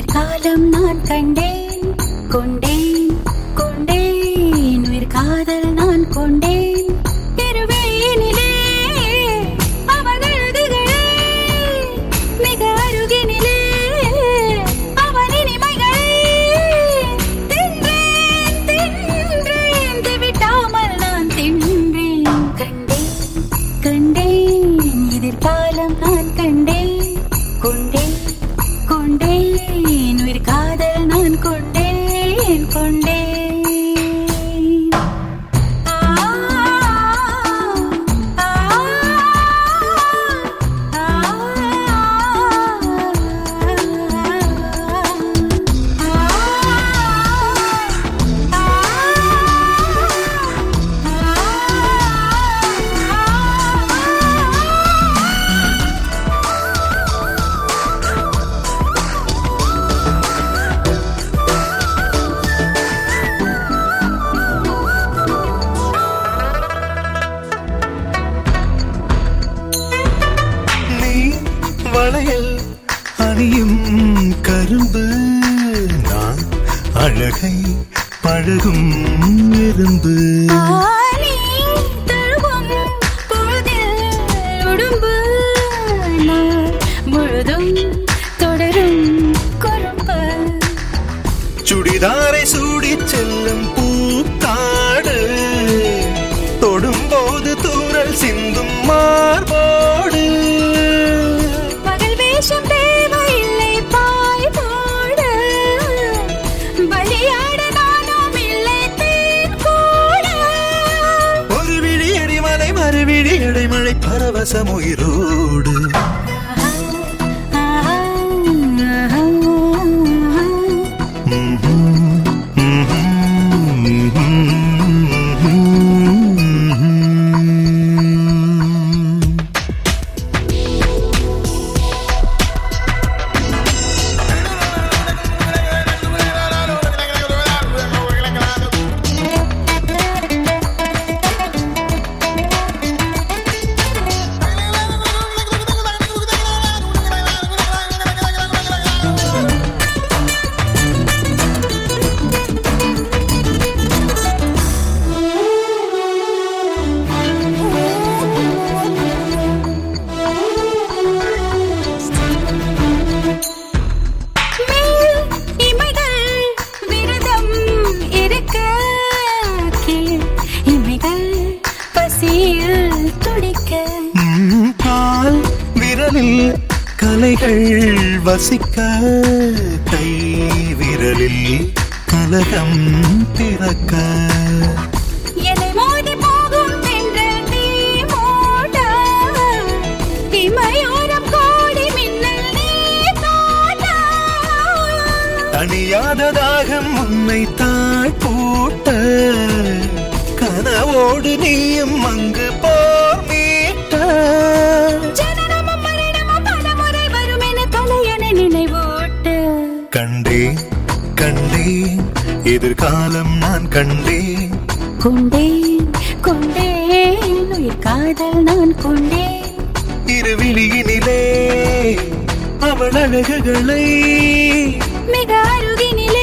எதிர்காலம் நான் கண்டேன் கொண்டேன் கொண்டேன் உயிர் காதல் நான் கொண்டேன் திருவெளியினிலே அவன் அழகுகளே மிக அருகினிலே அவன் இனிமைகளே தின்றேன் தின்றேன் திவிட்டாமல் நான் தின்றேன் கண்டேன் கண்டேன் எதிர்காலம் நான் கண்டேன் கொண்டேன் கொண்டேன் உயிர் காதல் நான் கொண்டேன் கொண்டேன் ஆ ஆ நீ வளையல் அணியும் கரும்பு நான் அழகை பழகும் எறும்பு ஆனி தழுவும் பொழுதில் உடும்பு நான் முழுதும் தொடரும் குறும்பு சுடிதாரை சூடி செல்லும் பூக்காடு தொடும்போது தூரல் சிந்தும் மார்போடு பகல் வேஷம் தேவையில்லை பாய் போட பலியாட நானும் இல்லை தேன் கூட ஒரு விழி எரிமலை மறுவிழி இடைமழை பரவசம் உயிரோடு மேல் இமைகள் விரதம் இருக்க கீழ் இமைகள் பசியில் துடிக்க ம், கால் விரலில் கலைகள் வசிக்க கை விரலில் கலகம் திறக்க என்னை மோதி போகும் தென்றல் நீ மூட இமையோரம் கோடி மின்னல் நீ காட்ட தனியாத தாகம் உன்னை தாழ் பூட்ட கனவோடு நீயும் அங்கு போர் மீட்ட ஜனனமும் மரணமும் பலமுறை வரும் என தலையணை நினைவூட்டு கண்டேன் கண்டேன் எதிர்காலம் நான் கண்டேன் கொண்டேன் கொண்டேன் உயிர் காதல் நான் கொண்டேன் இருவிழியினிலே அவள் அழகுகளை மிக அருகினிலே